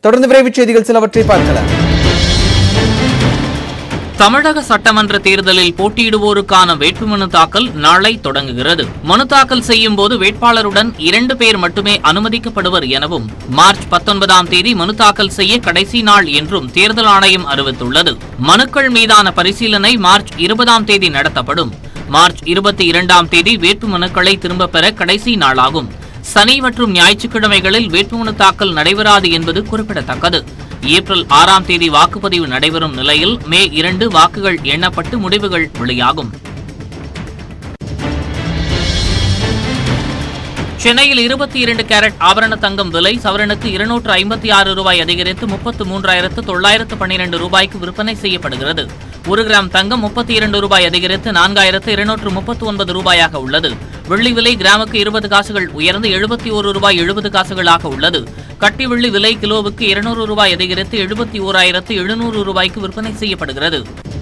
தொடர்ந்து விரைவுச் செய்திகள் சிலவற்றை பார்க்கலாம் தமிழக சட்டமன்ற தேர்தலில் போட்டியிடுவோருக்கான வேட்புமனு தாக்கல் நாளை தொடங்குகிறது மனு தாக்கல் செய்யும் போது வேட்பாளருடன் இரண்டு பேர் மட்டுமே அனுமதிக்கப்படுவர் எனவும் மார்ச் பத்தொன்பதாம் தேதி மனு தாக்கல் செய்ய கடைசி நாள் என்றும் தேர்தல் ஆணையம் அறிவித்துள்ளது மனுக்கள் மீதான பரிசீலனை மார்ச் இருபதாம் தேதி நடத்தப்படும் மார்ச் இருபத்தி இரண்டாம் தேதி வேட்புமனுக்களை திரும்பப் பெற கடைசி நாளாகும் சனி மற்றும் ஞாயிற்றுக்கிழமைகளில் வேட்புமனு தாக்கல் நடைபெறாது என்பது குறிப்பிடத்தக்கது ஏப்ரல் ஆறாம் தேதி வாக்குப்பதிவு நடைபெறும் நிலையில் மே இரண்டு வாக்குகள் எண்ணப்பட்டு முடிவுகள் வெளியாகும் சென்னையில் இருபத்தி இரண்டு கேரட் ஆபரண தங்கம் விலை சவரனுக்கு இருநூற்று ஐம்பத்தி ஆறு ரூபாய் அதிகரித்து முப்பத்து மூன்றாயிரத்து தொள்ளாயிரத்து பன்னிரண்டு ரூபாய்க்கு விற்பனை செய்யப்படுகிறது ஒரு கிராம் தங்கம் முப்பத்தி இரண்டு ரூபாய் அதிகரித்து நான்காயிரத்து இருநூற்று முப்பத்து ஒன்பது ரூபாயாக உள்ளது வெள்ளி விலை கிராமுக்கு இருபது காசுகள் உயர்ந்து எழுபத்தி ஒரு ரூபாய் எழுபது காசுகளாக உள்ளது கட்டி வெள்ளி விலை கிலோவுக்கு இருநூறு ரூபாய் அதிகரித்து எழுபத்தி ஓராயிரத்து எழுநூறு ரூபாய்க்கு விற்பனை செய்யப்படுகிறது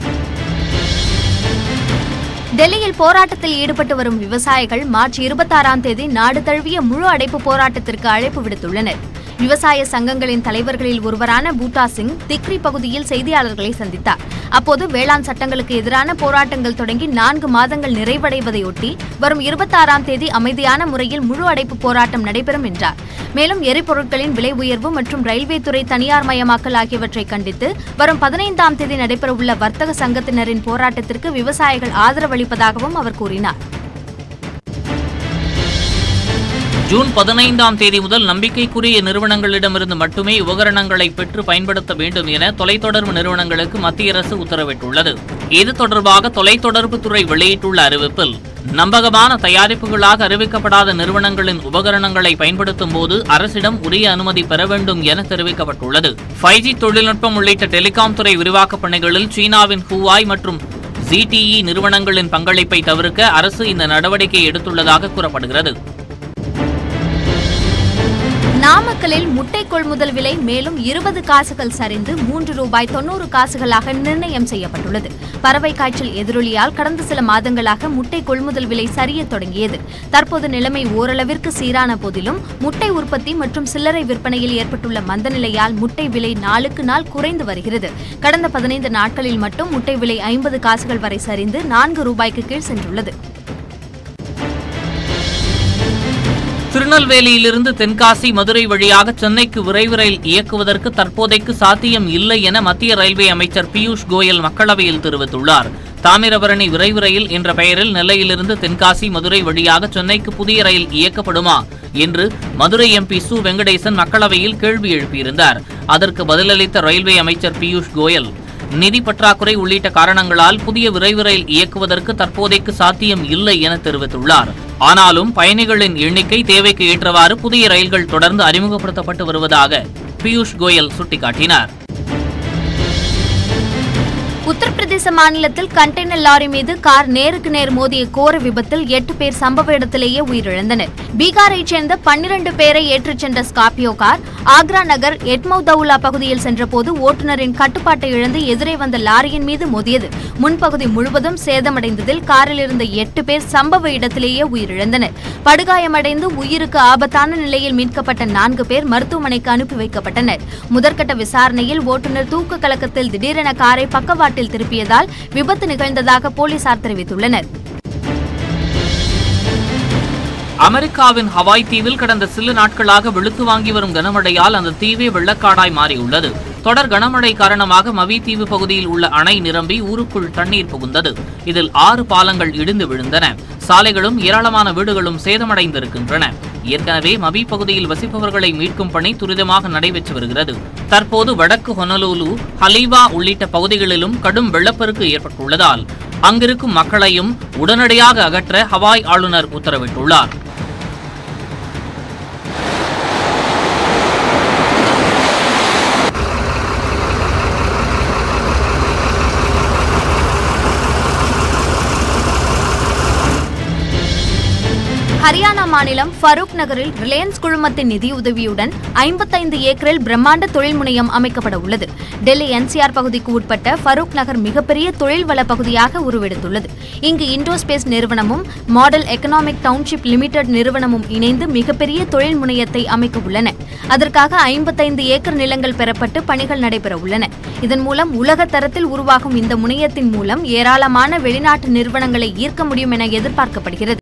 டெல்லியில் போராட்டத்தில் ஈடுபட்டு வரும் விவசாயிகள் மார்ச் இருபத்தாறாம் தேதி நாடு தழுவிய முழு அடைப்பு போராட்டத்திற்கு அழைப்பு விடுத்துள்ளனர் விவசாய சங்கங்களின் தலைவர்களில் ஒருவரான பூட்டா சிங் திக்ரி பகுதியில் செய்தியாளர்களை சந்தித்தார் அப்போது வேளாண் சட்டங்களுக்கு எதிரான போராட்டங்கள் தொடங்கி நான்கு மாதங்கள் நிறைவடைவதையொட்டி வரும் இருபத்தாறாம் தேதி அமைதியான முறையில் முழு அடைப்பு போராட்டம் நடைபெறும் என்றார் மேலும் எரிபொருட்களின் விலை உயர்வு மற்றும் ரயில்வே துறை தனியார் மயமாக்கல் ஆகியவற்றை கண்டித்து வரும் பதினைந்தாம் தேதி நடைபெறவுள்ள வர்த்தக சங்கத்தினரின் போராட்டத்திற்கு விவசாயிகள் ஆதரவளிப்பதாகவும் அவர் கூறினார் ஜூன் பதினைந்தாம் தேதி முதல் நம்பிக்கைக்குரிய நிறுவனங்களிடமிருந்து மட்டுமே உபகரணங்களை பெற்று பயன்படுத்த வேண்டும் என தொலைத்தொடர்பு நிறுவனங்களுக்கு மத்திய அரசு உத்தரவிட்டுள்ளது இது தொடர்பாக தொலைத்தொடர்புத்துறை வெளியிட்டுள்ள அறிவிப்பில் நம்பகமான தயாரிப்புகளாக அறிவிக்கப்படாத நிறுவனங்களின் உபகரணங்களை பயன்படுத்தும் போது அரசிடம் உரிய அனுமதி பெற வேண்டும் என தெரிவிக்கப்பட்டுள்ளது ஃபைவ் ஜி தொழில்நுட்பம் உள்ளிட்ட டெலிகாம் துறை விரிவாக்கப் பணிகளில் சீனாவின் ஹூவாய் மற்றும் ZTE நிறுவனங்களின் பங்களிப்பை தவிர்க்க அரசு இந்த நடவடிக்கை எடுத்துள்ளதாக கூறப்படுகிறது நாமக்கலில் முட்டை கொள்முதல் விலை மேலும் இருபது காசுகள் சரிந்து மூன்று ரூபாய் தொண்ணூறு காசுகளாக நிர்ணயம் செய்யப்பட்டுள்ளது பறவை காய்ச்சல் எதிரொலியால் கடந்த சில மாதங்களாக முட்டை கொள்முதல் விலை சரியத் தொடங்கியது தற்போது நிலைமை ஓரளவிற்கு சீரான போதிலும் முட்டை உற்பத்தி மற்றும் சில்லறை விற்பனையில் ஏற்பட்டுள்ள மந்தநிலையால் முட்டை விலை நாளுக்கு நாள் குறைந்து வருகிறது கடந்த பதினைந்து நாட்களில் மட்டும் முட்டை விலை ஐம்பது காசுகள் வரை சரிந்து நான்கு ரூபாய்க்கு கீழ் சென்றுள்ளது திருநெல்வேலியிலிருந்து தென்காசி மதுரை வழியாக சென்னைக்கு விரைவு ரயில் இயக்குவதற்கு தற்போதைக்கு சாத்தியம் இல்லை என மத்திய ரயில்வே அமைச்சர் பியூஷ் கோயல் மக்களவையில் தெரிவித்துள்ளார் தாமிரபரணி விரைவு ரயில் என்ற பெயரில் நெல்லையிலிருந்து தென்காசி மதுரை வழியாக சென்னைக்கு புதிய ரயில் இயக்கப்படுமா என்று மதுரை எம்பி சு வெங்கடேசன் மக்களவையில் கேள்வி எழுப்பியிருந்தார் அதற்கு பதிலளித்த ரயில்வே அமைச்சர் பியூஷ் கோயல் நிதி பற்றாக்குறை உள்ளிட்ட காரணங்களால் புதிய விரைவு ரயில் இயக்குவதற்கு தற்போதைக்கு சாத்தியம் இல்லை என தெரிவித்துள்ளார் ஆனாலும் பயணிகளின் எண்ணிக்கை தேவைக்கு ஏற்றவாறு புதிய ரயில்கள் தொடர்ந்து அறிமுகப்படுத்தப்பட்டு வருவதாக பியூஷ் கோயல் சுட்டிக்காட்டினார் உத்தரப்பிரதேச மாநிலத்தில் கண்டெய்னர் லாரி மீது கார் நேருக்கு நேர் மோதிய கோர விபத்தில் எட்டு பேர் சம்பவ இடத்திலேயே உயிரிழந்தனர் பீகாரைச் சேர்ந்த பன்னிரண்டு பேரை ஏற்றிச் சென்ற ஸ்கார்பியோ கார் ஆக்ரா நகர் எட்மௌதவுலா பகுதியில் சென்றபோது ஓட்டுநரின் கட்டுப்பாட்டை இழந்து எதிரே வந்த லாரியின் மீது மோதியது முன்பகுதி முழுவதும் சேதமடைந்ததில் காரில் இருந்த எட்டு பேர் சம்பவ இடத்திலேயே உயிரிழந்தனர் படுகாயமடைந்து உயிருக்கு ஆபத்தான நிலையில் மீட்கப்பட்ட நான்கு பேர் மருத்துவமனைக்கு அனுப்பி வைக்கப்பட்டனர் முதற்கட்ட விசாரணையில் ஓட்டுநர் தூக்க கலக்கத்தில் திடீரென காரை பக்கவாட்டில் திருப்பியதால் விபத்து நிகழ்ந்ததாக போலீசார் தெரிவித்துள்ளனர் அமெரிக்காவின் ஹவாய் தீவில் கடந்த சில நாட்களாக வெளுத்து வாங்கி வரும் கனமழையால் அந்த தீவே வெள்ளக்காடாய் மாறியுள்ளது தொடர் கனமழை காரணமாக மவி தீவு பகுதியில் உள்ள அணை நிரம்பி ஊருக்குள் தண்ணீர் புகுந்தது இதில் ஆறு பாலங்கள் இடிந்து விழுந்தன சாலைகளும் ஏராளமான வீடுகளும் சேதமடைந்திருக்கின்றன ஏற்கனவே மவி பகுதியில் வசிப்பவர்களை மீட்கும் பணி துரிதமாக நடைபெற்று வருகிறது தற்போது வடக்கு ஹொனலூலு ஹலீவா உள்ளிட்ட பகுதிகளிலும் கடும் வெள்ளப்பெருக்கு ஏற்பட்டுள்ளதால் அங்கிருக்கும் மக்களையும் உடனடியாக அகற்ற ஹவாய் ஆளுநர் உத்தரவிட்டுள்ளார் ஹரியானா மாநிலம் ஃபரூக் நகரில் ரிலையன்ஸ் குழுமத்தின் நிதியுதவியுடன் ஐம்பத்தைந்து ஏக்கரில் பிரம்மாண்ட தொழில் முனையம் அமைக்கப்பட உள்ளது டெல்லி என்சிஆர் பகுதிக்கு உட்பட்ட ஃபரூக் நகர் மிகப்பெரிய தொழில் வள பகுதியாக உருவெடுத்துள்ளது இங்கு இண்டோஸ்பேஸ் நிறுவனமும் மாடல் எக்கனாமிக் டவுன்ஷிப் லிமிடெட் நிறுவனமும் இணைந்து மிகப்பெரிய தொழில் முனையத்தை அமைக்க உள்ளன அதற்காக ஐம்பத்தைந்து ஏக்கர் நிலங்கள் பெறப்பட்டு பணிகள் நடைபெற உள்ளன இதன் மூலம் உலக தரத்தில் உருவாகும் இந்த முனையத்தின் மூலம் ஏராளமான வெளிநாட்டு நிறுவனங்களை ஈர்க்க முடியும் என எதிர்பார்க்கப்படுகிறது